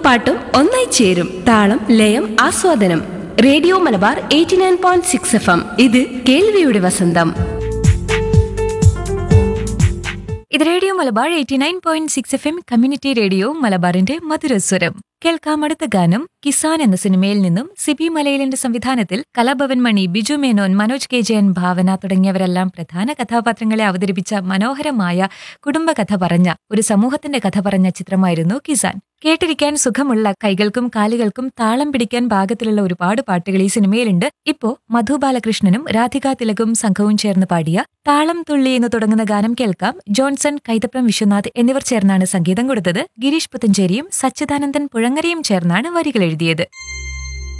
പാട്ടും ഒന്നായി ചേരും താളം ലയം ആസ്വാദനം radio Malabar eighty nine point six F M ഇത് കേൾവിയുടെ വസന്തം ഇത് radio Malabar eighty nine point six F M community radio മലബാറിന്റെ മധുരസ്വരം കേൾക്കാം അടുത്ത ഗാനം കിസാൻ എന്ന സിനിമയിൽ നിന്നും സിബി മലയിലിന്റെ സംവിധാനത്തിൽ കലാഭവൻ മണി ബിജു മേനോൻ മനോജ് കെ ജയൻ ഭാവന തുടങ്ങിയവരെല്ലാം പ്രധാന കഥാപാത്രങ്ങളെ അവതരിപ്പിച്ച മനോഹരമായ കുടുംബകഥ പറഞ്ഞ ഒരു സമൂഹത്തിന്റെ കഥ പറഞ്ഞ ചിത്രമായിരുന്നു കിസാൻ കേട്ടിരിക്കാൻ സുഖമുള്ള കൈകൾക്കും കാലുകൾക്കും താളം പിടിക്കാൻ പാകത്തിലുള്ള ഒരുപാട് പാട്ടുകൾ ഈ സിനിമയിലുണ്ട് ഇപ്പോ മധു ബാലകൃഷ്ണനും രാധിക തിലകും സംഘവും ചേർന്ന് പാടിയ താളം തുള്ളി എന്ന് തുടങ്ങുന്ന ഗാനം കേൾക്കാം ജോൺസൺ കൈതപ്രം വിശ്വനാഥ് എന്നിവർ ചേർന്നാണ് സംഗീതം കൊടുത്തത് ഗിരീഷ് പുത്തഞ്ചേരിയും സച്ചിദാനന്ദൻ പുഴങ്ങരയും ചേർന്നാണ് വരികൾ എഴുതിയത്